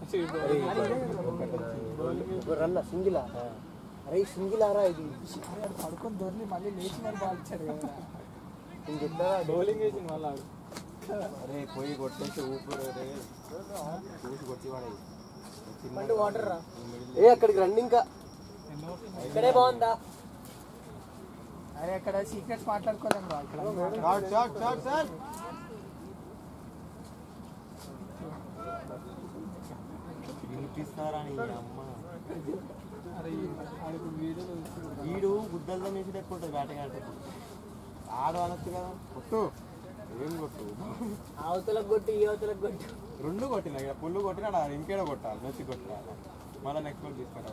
రన్న సింగిలా అరే సింగిలారా ఇది పడుకొని దొరికి మళ్ళీ లేచి మరి బాల్ ఇచ్చాడు కదా నేను చెప్తారా బౌలింగ్ వేసింది మళ్ళీ ఆడు అరే పోయి కొట్టేసి ఊపిరి రే చూసి కొట్టి వాడేది మండు వాటర్ రా ఏ అక్కడికి రండి ఇంకా ఇక్కడే బాగుందా అరే అక్కడ సీక్రెట్స్ మాట్లాడుకోలేము రా ఇక్కడ షాట్ షాట్ షాట్ షాట్ వినిపిస్తారా నీ అమ్మ అరే ఆడికి వీడియోలో వీడు గుద్దలతో మేసి పెట్టుకుంటుంది బ్యాటింగ్ అంటే ఆడు అనొచ్చు కదా కొట్టు ఏం కొట్టు అవతలకు కొట్టు ఈ అవతలకు కొట్టు రెండు కొట్టిన ఇక పుల్లు కొట్టినాడు ఆడు ఇంకేడో కొట్టాలి నొచ్చి కొట్టాలి మళ్ళీ నెక్స్ట్ బాల్ తీసుకురా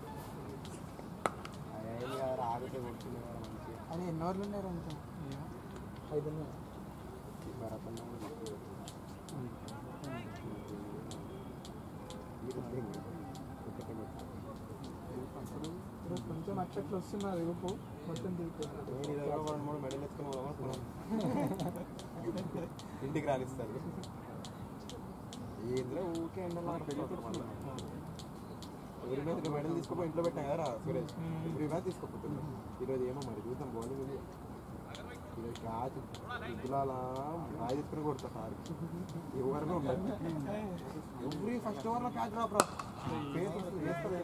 ఆగితే కొడుతుంది కదా మంచిగా అరే ఎన్ని ఓవర్లు ఉన్నారు అంత ఐదు ఉన్నాయి. భరతన్న కూడా కొట్టు. ఈరోజు కొంచెం అట్లట్లు వస్తున్నారు ఊపు మొత్తం దిగిపోయింది నేను ఈ దగ్గర రెండు మూడు మెడల్ ఎత్తుకుని పోదాం అనుకున్నాను. ఇంటికి రానిస్తారు ఏంద్రా ఊకే ఎండలో ఎవరి మీద ఒక మెడల్ తీసుకోపోయి ఇంట్లో పెట్టాం కదా సురేష్ ఎవరి మీద తీసుకోపోతుంది ఈరోజు ఏమో మరి చూద్దాం బౌలింగ్ ఉంది ఈరోజు క్యాచ్ గులాల రాయి తీసుకుని కొడతా సార్ ఎవరైనా ఉండదు ఎవ్రీ ఫస్ట్ ఓవర్లో క్యాచ్ రాపరా ఫేస్ వస్తుంది వేస్తుంది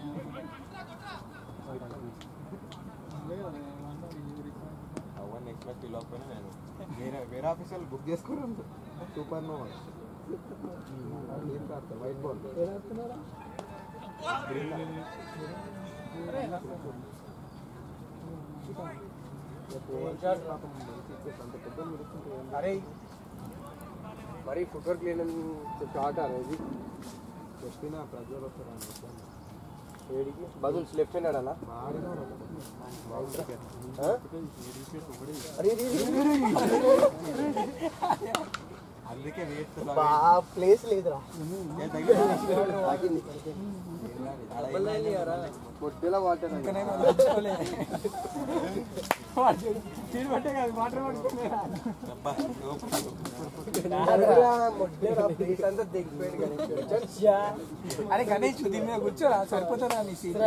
అవ్వ నెక్స్ట్ మ్యాచ్ పిలవకపోయినా నేను వేరే వేరే ఆఫీసర్ బుక్ చేసుకున్నాను సూపర్ నో ఏం కాదు వైట్ బాల్ అరే మరి ఫుట్వర్క్ లేని షార్ట్ అనేది చెప్పిన ప్రజలు వస్తారు ఏడికి బదులు లెఫ్ట్ హ్యాండ్ అలా అరే ఇది- ఇది- అందుకే వేస్ట్ బా ప్లేస్ లేదురా పొద్దుల వాటర్ పట్టే కాదు వాటర్ పట్టుకునేరా ప్లేస్ అంతా దిగిపోయాడు గణేష్ అరే గణేష్ దీని మీద కూర్చోరా సరిపోతుందా నీ సీట్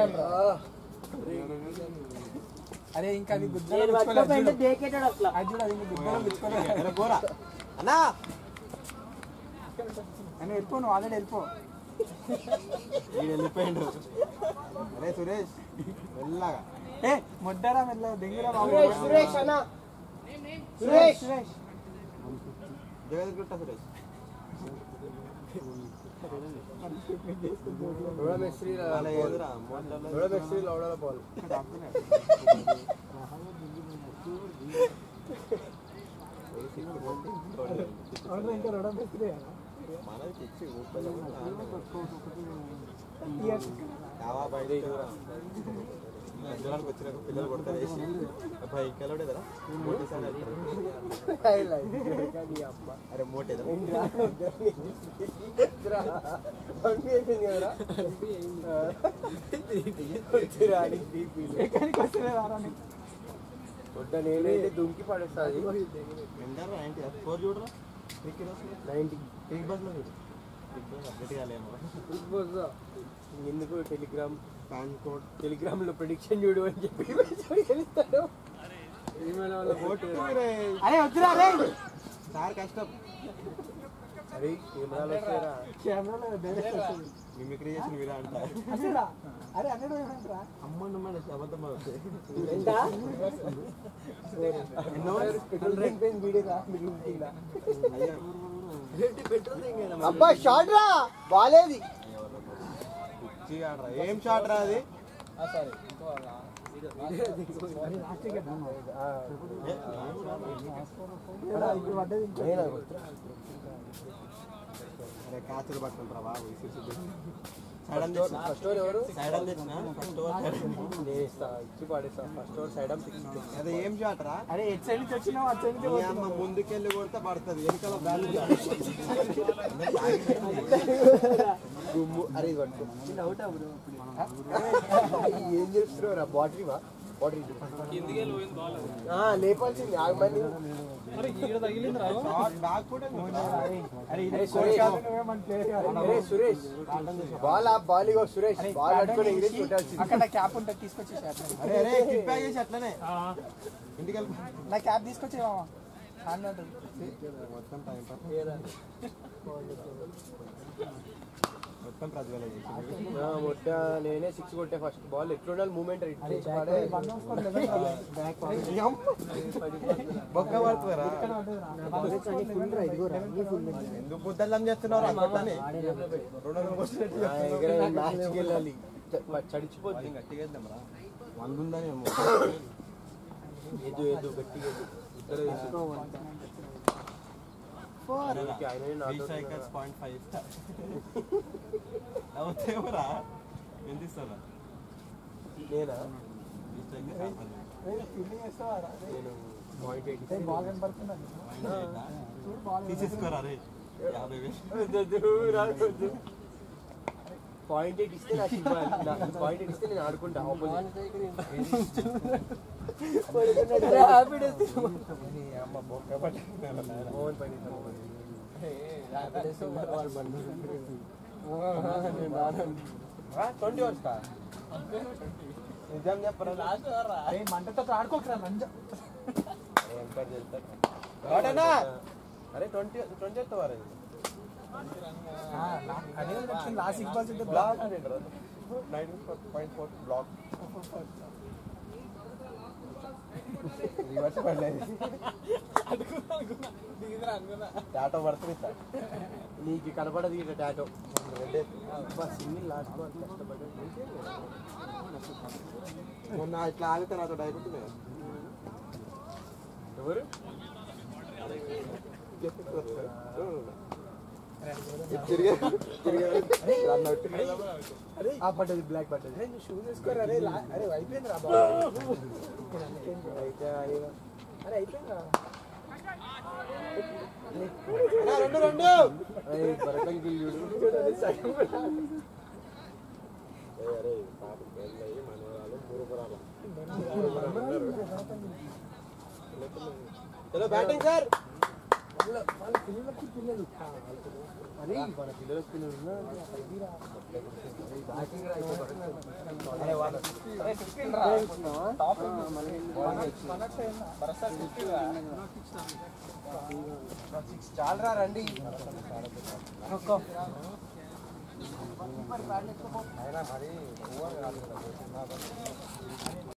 అరే ఇంకా అది గుద్దలో గుచ్చుకోలేదు చూడు. అది చూడు అది గుద్దలో గుచ్చుకోలేదు పోరా అన్నా అని వెళ్ళిపో నువ్వు ఆల్రెడీ వెళ్ళిపో వీడు వెళ్ళిపోయిండు అరే సురేష్ మెల్లగా ఏ ముడ్డారా మెల్ల దిగిరా బాబు సురేష్ సురేష్ అన్న సురేష్ సురేష్ జగద్ గుట్ట సురేష్ थोड़ा मिस्त्री అలా ఏదురా మోటార్లో थोड़ा मिस्त्री लौड़ा बॉल అవును ఇంకా రెండు పెట్టుదే మనది తెచ్చి ఊపిరి కావా బయట మందిరానికి వచ్చిన పిల్లలు కొడతారు వేసి అబ్బాయి ఇంకా లేడేదరా మోటేసారి అరే మోటేదా ఎక్కడికి వస్తలే రారా నీకు నేనైతే దుంకి పడేస్తుంది ఎండరా ఏంటి స్కోర్ చూడరా క్రికెట్ వస్తుంది నైన్టీ బిగ్ బాస్లో చూడు బిగ్ బాస్ అప్డేట్ కాలేమో ఎందుకు టెలిగ్రామ్ పాన్ కోడ్ టెలిగ్రామ్ లో ప్రిడిక్షన్ చూడు అని చెప్పి వెళ్తాడు ఈమెయిల్ వల్ల అరే వద్దురా రే సార్ కష్టం అరే కెమెరాలు వస్తారా కెమెరాలో డైరెక్ట్ వస్తుంది మిమిక్రీ చేసిన వీరా అంట అసలు అరే అన్నడు ఏమంటారా అమ్మ నమ్మని అబద్ధం అవుతుంది ఎంత పెట్రోల్ వీడియో రా అబ్బా షార్ట్ రా బాలేది పిచ్చి ఆడరా ఏం షాట్ రా అది ఇప్పుడు పడ్డది ఇంకో అరే కాచులు పట్టుకుంటారా బాబు సడన్ తెచ్చిన ఫస్ట్ ఓవర్ ఎవరు సడన్ తెచ్చిన ఫస్ట్ ఓవర్ నేను ఇస్తా ఇచ్చి పడేస్తా first over side up six అదే ఏం షాట్ రా అరే ఎట్ సైడ్ నుంచి వచ్చినావు అటు సైడ్ నుంచి మీ అమ్మ ముందుకెళ్ళి కొడితే పడుతుంది వెనకాల బ్యాల్ గుమ్ము అరే ఇది పట్టుకో ఏం చేస్తున్నావు రా బాటరీవా వాటర్ ఇటు. కిందికి వెళ్ళి పోయింది బాల్ అది. ఆ, లేపాల్సింది ఆగమని అరే ఈడ తగిలింది రా బ్యాక్ కూడా అరే ఇది అరే కోచ్ సురేష్. కాదు, నువ్వే మన player కాదు. అరే సురేష్ బాల్ ఆ బాల్ ఇగో సురేష్ అరే, బాల్ బ్యాట్ పట్టుకొని ఎగిరేసి తీసి కొట్టాల్సింది అక్కడ నా క్యాప్ ఉంటుంది తీసుకొచ్చేసి అట్లా. అరే అరే కిట్ బ్యాగ్ చేసి అట్లనే ఆ, ఇంటికి వెళ్ళి నా క్యాప్ తీసుకొచ్చేవా హ్యాండ్ ఉంటుంది మొత్తం టైం పాస్ మొత్తం ప్రతివేళ చేసి ఆ, మొట్ట నేనే సిక్స్ కొట్టే ఫస్ట్ బాల్ ఎట్లుండాలి మూమెంట్ అరే వన్ మూసుకొని లెవెన్ బొక్క పడుతుందిరా ఎందుకు బుద్ధల్లం చేస్తున్నారు అమ్మని రెండు వందలు కొట్టినట్టు చెప్తున్నావు. మ్యాచ్కి వెళ్ళాలి చ- చడిచిపోద్ది కొంచెం గట్టిగా వేద్దాంరా వంద ఉందనేమో ఎదు ఎదు గట్టిగా ఎదు ఇద్దరు వేసి. ఊరికే ఆయననే నాతో పాయింట్ ఫైవ్ అవుతావురా ఎంత ఇస్తారా నేనా ఫీల్డింగ్ వేస్తావా నేను పాయింట్ ఎయిట్ బాగా కనపడుతున్నాను చూడు బాల్ తీసేసుకోరా రే యాభై వేలు పాయింట్ ఎయిట్ ఇస్తే నాకు ఇవ్వాలి పాయింట్ ఎయిట్ ఇస్తే నేను ఆడుకుంటా అమ్మ బొక్క పట్టింది మోహన్ పైన ట్వంటీ అవర్స్ కా నిజం చెప్పరా అరే మంటతో ఆడుకోకరా లంజ ఎంకరేజ్ చేస్తారు వాడనా? అరే ట్వంటీ ట్వంటీ ఎత్తావారా అదే వచ్చింది last six balls block nine point four block reverse పడలేదు టాటో పడుతుంది సార్ నీకు కనపడదు ఇట్లా టాటో సింగిల్ లాస్ట్ బాల్ కష్టపడ్డా మొన్న ఇట్లా ఆగితే నాతో అయిపోతుంది ఎవరు తిరిగే తిరిగే ఆ పడ్డది బ్లాక్ పడ్డది షూ తీసుకోరా అరే లా- అరే అయిపోయింది రా అయితే అయ్యో. అరే అయిపోయింది రా రెండు రెండు అరే బరకం చూడు ఏ అరే పాప పెళ్ళయి మనవరాలు మురుగురాలు హలో బ్యాటింగ్ సార్ వాళ్ళ పిల్లలకి పిల్లలు అరే మన పిల్లలకి పిల్లలు ఉన్నారు. బ్యాటింగ్ రా ఇప్పుడు బరకం. అరే వాళ్ళు అరే ఫిఫ్టీన్ రా టాప్ చాలరా రండి అయినా మరి